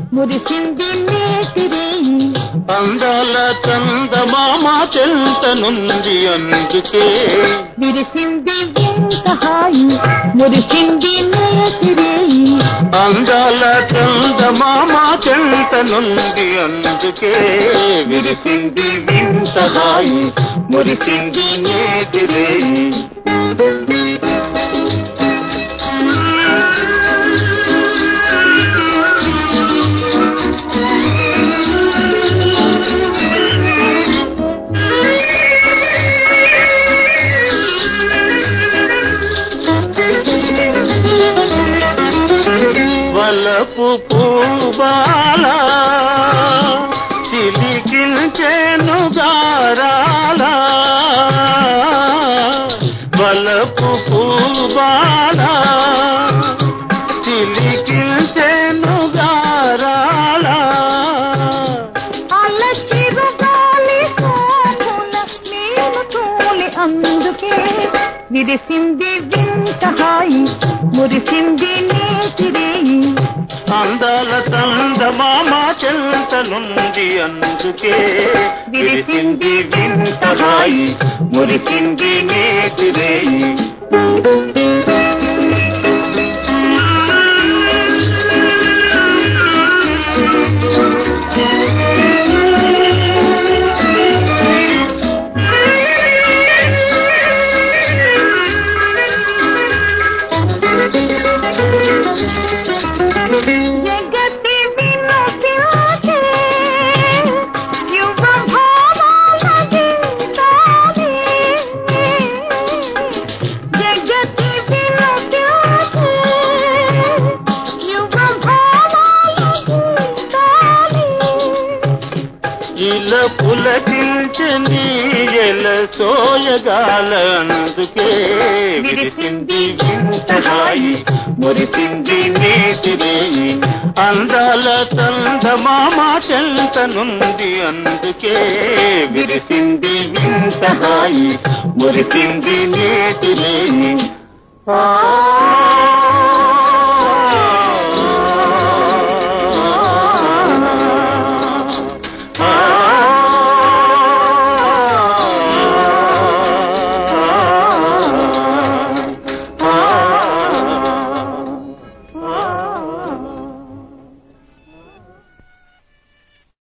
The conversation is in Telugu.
మురిసింది నేతిరేయి అందాల చందమామ చెంతనుంది అందుకే విరిసింది వింత హాయి మురిసింది నేతిరేయి అందాల చందమామ చెంతనుంది అందుకే విరిసింది వింత హాయి మురిసింది నేతిరేయి వలపు పూబాల చిలికించెను గారాల వలపు పూబాల చిలికించెను గారాల అల్లచిరు గాలి సోముల నేను తోలి అందుకే విరిసింది వింత హాయి మురిసింది నేతిరేయి అందాల చందమామ చెంతనుంది అందుకే విరిసింది వింత హాయి మురిసింది నేతిరేయి జగతి వినోదించే యువ భావాల గింతాలి. జగతి వినోదించే యువ భావాల గింతాలి. ఇల పులకించని ఎల సోయగాల అందుకే విరిసింది వింత హాయి మురిసింది నేతిరేయి అందాల చందమామ చెంతనుంది అందుకే విరిసింది వింత హాయి మురిసింది నేతిరేయి ఆ ఆ